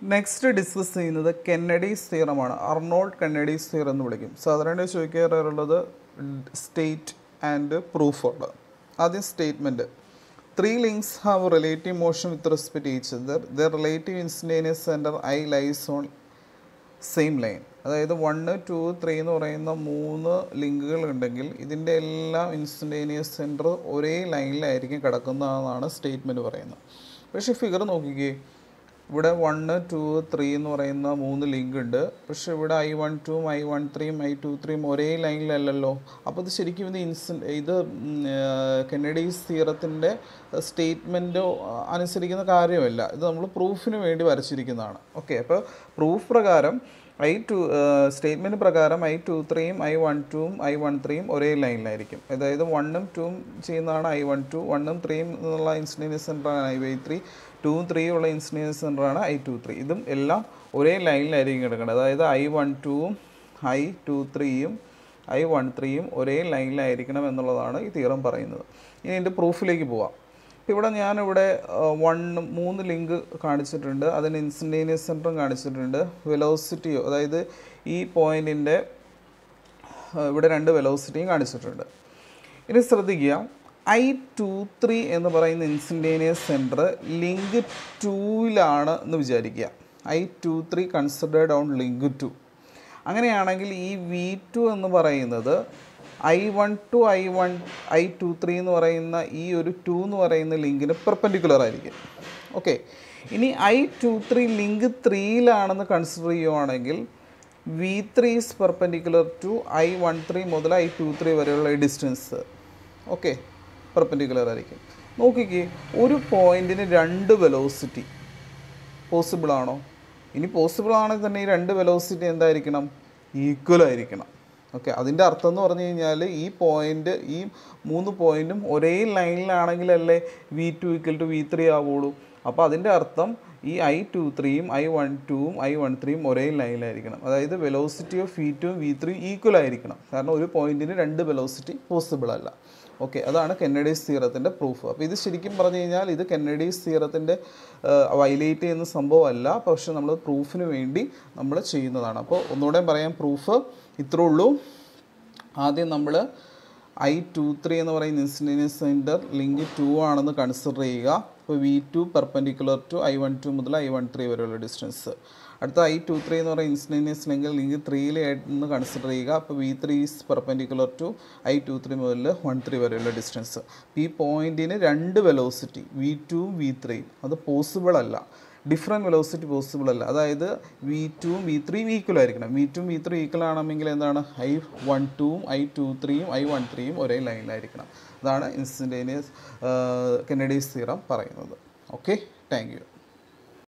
next discuss Kennedy's കെന്നഡീസ് തിയറമാണ് Aronhold Kennedy's theorem എന്ന് വിളിക്കും സാധാരണ ചോദിക്കാറുള്ളത് സ്റ്റേറ്റ് ആൻഡ് പ്രൂഫ് ഉള്ളത് ആദ്യം statement three links have relative motion with respect each other the relative instantaneous centre I lies on same line അതായത് one two three എന്ന് പറയുന്ന മൂന്ന് ലിങ്കുകൾ ഉണ്ടെങ്കിൽ ഇതിൻ്റെ എല്ലാം ഇൻസ്റ്റൻറ്റേനിയസ് സെൻറ്റർ ഒരേ ലൈനിലായിരിക്കും കിടക്കുന്നതെന്നാണ് സ്റ്റേറ്റ്മെൻറ്റ് പറയുന്നത് പക്ഷേ ഫിഗർ നോക്കിക്കേ ഇവിടെ വണ്ണ് ടു ത്രീ എന്ന് പറയുന്ന മൂന്ന് ലിങ്ക് ഉണ്ട് പക്ഷേ ഇവിടെ ഐ വൺ ടുവും ഐ വൺ ത്രീയും ഐ ടു ത്രീയും ഒരേ ലൈനിലല്ലല്ലോ അപ്പോൾ ഇത് ശരിക്കും ഇത് ഇൻസ് ഇത് കെന്നഡീസ് തിയറത്തിൻ്റെ സ്റ്റേറ്റ്മെൻറ്റോ അനുസരിക്കുന്ന കാര്യമല്ല ഇത് നമ്മൾ പ്രൂഫിന് വേണ്ടി വരച്ചിരിക്കുന്നതാണ് ഓക്കെ അപ്പോൾ പ്രൂഫ് പ്രകാരം ഐ ടു സ്റ്റേറ്റ്മെൻറ്റ് പ്രകാരം ഐ ടു ത്രീയും ഐ വൺ ടുവും ഐ വൺ ത്രീയും ഒരേ ലൈനിലായിരിക്കും അതായത് വണ്ണും ടൂവും ചെയ്യുന്നതാണ് ഐ വൺ ടു വണ്ണും ത്രീയും എന്നുള്ള ഇൻസിഡൻസ് സെൻറ്ററാണ് ഐ വൈ ത്രീ ടൂവും ത്രീയും ഉള്ള ഇൻസിഡൻസ് സെൻറ്ററാണ് ഐ ടു ത്രീ ഇതും എല്ലാം ഒരേ ലൈനിലായിരിക്കും കിടക്കേണ്ടത് അതായത് ഐ വൺ ടുവും ഐ ടു ത്രീയും ഐ വൺ ത്രീയും ഒരേ ലൈനിലായിരിക്കണം എന്നുള്ളതാണ് ഈ തീറം പറയുന്നത് ഇനി എൻ്റെ പ്രൂഫിലേക്ക് പോവാം ഇവിടെ ഞാനിവിടെ വൺ മൂന്ന് ലിങ്ക് കാണിച്ചിട്ടുണ്ട് അതിന് ഇൻസ്റ്റൻറ്റേനിയസ് സെൻറ്ററും കാണിച്ചിട്ടുണ്ട് വെലോസിറ്റിയോ അതായത് ഈ പോയിൻറ്റിൻ്റെ ഇവിടെ രണ്ട് വെലോസിറ്റിയും കാണിച്ചിട്ടുണ്ട് ഇനി ശ്രദ്ധിക്കുക ഐ ടു ത്രീ എന്ന് പറയുന്ന ഇൻസ്റ്റൻറ്റേനിയസ് സെൻറ്റർ ലിങ്ക് ടൂവിലാണ് എന്ന് വിചാരിക്കുക I two three considered on link two അങ്ങനെയാണെങ്കിൽ ഈ വി ടു എന്ന് പറയുന്നത് I one two I one I two three എന്ന് പറയുന്ന ഈ ഒരു ടു എന്ന് പറയുന്ന ലിങ്കിന് പെർപെൻഡിക്കുലർ ആയിരിക്കും ഓക്കെ ഇനി ഐ ടു ത്രീ ലിങ്ക് ത്രീയിലാണെന്ന് കൺസിഡർ ചെയ്യുവാണെങ്കിൽ V three is perpendicular to I one three മുതൽ ഐ ടു ത്രീ വരെയുള്ള ഡിസ്റ്റൻസ് ഓക്കെ പെർപെൻഡിക്കുലർ ആയിരിക്കും നോക്കിക്കേ ഒരു പോയിന്റിന് രണ്ട് വെലോസിറ്റി പോസിബിൾ ആണോ ഇനി പോസിബിൾ ആണെങ്കിൽ തന്നെ ഈ രണ്ട് വെലോസിറ്റി എന്തായിരിക്കണം ഈക്വൽ ആയിരിക്കണം ഓക്കെ അതിൻ്റെ അർത്ഥം എന്ന് പറഞ്ഞു കഴിഞ്ഞാൽ ഈ പോയിന്റ് ഈ മൂന്ന് പോയിന്റും ഒരേ ലൈനിലാണെങ്കിലല്ലേ V two equal to V three ആവുള്ളൂ അപ്പോൾ അതിൻ്റെ അർത്ഥം ഈ ഐ ടു ത്രീയും ഐ വൺ ടുവും ഐ വൺ ത്രീയും ഒരേ ലൈനിലായിരിക്കണം അതായത് വെലോസിറ്റി ഓഫ് വി ടുവും വി ത്രീ ഈക്വൽ ആയിരിക്കണം കാരണം ഒരു പോയിന്റിന് രണ്ട് വെലോസിറ്റി പോസിബിൾ അല്ല ഓക്കെ അതാണ് കെന്നഡീസ് തിയറത്തിൻ്റെ പ്രൂഫ് അപ്പോൾ ഇത് ശരിക്കും പറഞ്ഞു കഴിഞ്ഞാൽ ഇത് കെന്നഡീസ് തിയറത്തിൻ്റെ വയലേറ്റ് ചെയ്യുന്ന സംഭവമല്ല പക്ഷെ നമ്മൾ പ്രൂഫിന് വേണ്ടി നമ്മൾ ചെയ്യുന്നതാണ് അപ്പോൾ ഒന്നുകൂടെ പറയാം പ്രൂഫ് ഇത്രേ ഉള്ളൂ ആദ്യം നമ്മൾ ഐ ടു ത്രീ എന്ന് പറയുന്ന ഇൻസിഡൻസ് സെൻറ്റർ ലിങ്ക് ടു ആണെന്ന് കൺസിഡർ ചെയ്യുക അപ്പോൾ V two perpendicular to I one two മുതൽ ഐ വൺ ത്രീ വരെയുള്ള ഡിസ്റ്റൻസ് അടുത്ത ഐ ടു ത്രീ എന്ന് പറയുന്ന ഇൻസിഡൻസ് ലിങ്ക് ലിങ്ക് ത്രീയിലായിട്ടെന്ന് കൺസിഡർ ചെയ്യുക അപ്പോൾ V three is perpendicular to I two three മുതൽ വൺ ത്രീ വരെയുള്ള ഡിസ്റ്റൻസ് ഈ പോയിൻറ്റിന് രണ്ട് വെലോസിറ്റി വി ടുവും വി ത്രീയും അത് പോസിബിൾ അല്ല ഡിഫറെൻറ്റ് വെലോസിറ്റി പോസിബിൾ അല്ല അതായത് വി ടുവും വി ത്രീയും ഈക്വൽ ആയിരിക്കണം വി ടുവും വി ത്രീ ഈക്വൽ ആണെങ്കിൽ എന്താണ് ഐ വൺ ടുവും ഐ ടു ത്രീയും ഐ വൺ ത്രീയും ഒരേ ലൈനിലായിരിക്കണം അതാണ് ഇൻസ്റ്റൻറ്റേനിയസ് കെനഡീസ് തീറം പറയുന്നത് ഓക്കെ താങ്ക് യു